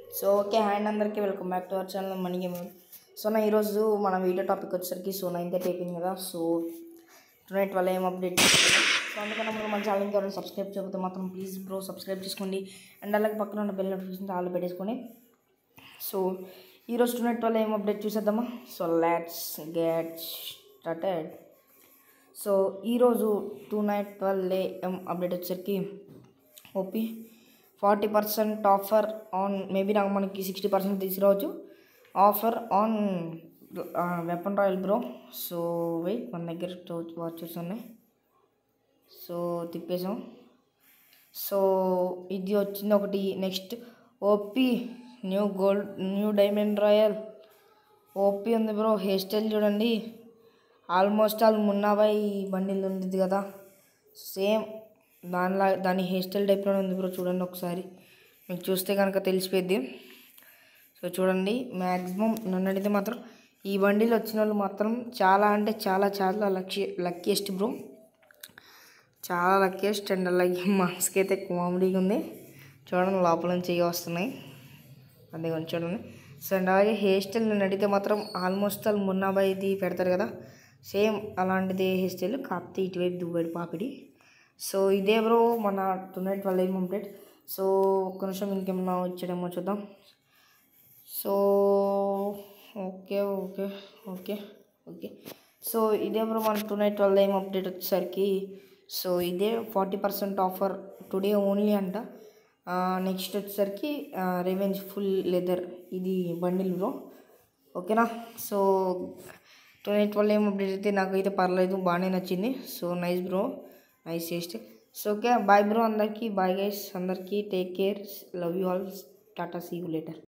so okay hi అందరికీ welcome back to our channel money game so నా ఈరోజు మన వీడియో టాపిక్ వచ్చేసరికి సో నైన్త్ అయిపోయింది కదా సో టునైట్ వల్ల ఏం అప్డేట్ సో అందుకని మనం మన ఛానల్కి ఎవరైనా సబ్స్క్రైబ్ చేయకపోతే మాత్రం ప్లీజ్ బ్రో సబ్స్క్రైబ్ చేసుకోండి అండ్ అలాగే పక్కన ఉన్న బెల్ నోటిఫికేషన్ ఆల్ పెట్టేసుకోండి సో ఈరోజు టునైట్ వల్ల ఏం అప్డేట్ చూసేద్దామా so let's get started so ఈరోజు టూ నైట్ వల్ల ఏం అప్డేట్ వచ్చేసరికి OP forty percent offer on maybe నాకు మనకి సిక్స్టీ పర్సెంట్ తీసుకురావచ్చు offer on weapon royal bro so wait మన దగ్గర వాచెస్ ఉన్నాయి సో తిప్పేసాం సో ఇది వచ్చింది ఒకటి next OP new gold new diamond royal OP ఉంది బ్రో హెయిర్ స్టైల్ చూడండి ఆల్మోస్ట్ ఆల్ మున్నాబాయ్ బండిల్ ఉంది కదా సేమ్ దానిలా దాని హెయిర్ స్టైల్ టైప్లోనే ఉంది బ్రో చూడండి ఒకసారి మీకు చూస్తే కనుక తెలిసిపోద్ది సో చూడండి మ్యాక్సిమం నన్ను అడిగితే మాత్రం ఈ బండిలు వచ్చిన వాళ్ళు మాత్రం చాలా అంటే చాలా చాలా లక్కీ లక్కీయెస్ట్ బ్రో చాలా లక్కీయెస్ట్ అండ్ అలాగే మాస్క్ అయితే కామెడీగా ఉంది చూడండి లోపల నుంచి ఇవి వస్తున్నాయి అదే కొంచెం చూడండి సో అండ్ అలాగే హెయిర్ స్టైల్ నన్ను అడిగితే మాత్రం ఆల్మోస్ట్ ఆల్ మున్నాబాయిది పెడతారు కదా సేమ్ అలాంటిది హెయిర్ స్టైల్ కాకపోతే ఇటువైపు దువ్వాడు పాపిడి సో ఇదే బ్రో మన టునైట్ వల్ల ఏం అప్డేట్ సో ఒక్క నిమిషం ఇంకేమన్నా వచ్చాడేమో చూద్దాం so okay okay okay okay so ఇదే బ్రో మన టునైట్ వల్ల ఏం అప్డేట్ వచ్చేసరికి సో ఇదే forty percent offer today only అంట నెక్స్ట్ వచ్చేసరికి రెవెంజ్ ఫుల్ లెదర్ ఇది బండిల్ బ్రో ఓకేనా సో టునైట్ వల్ల ఏం అప్డేట్ అయితే నాకైతే పర్లేదు బాగానే నచ్చింది so nice bro nice taste so okay bye bro అందరికీ బాయ్ గైస్ అందరికీ take care love you all tata see you later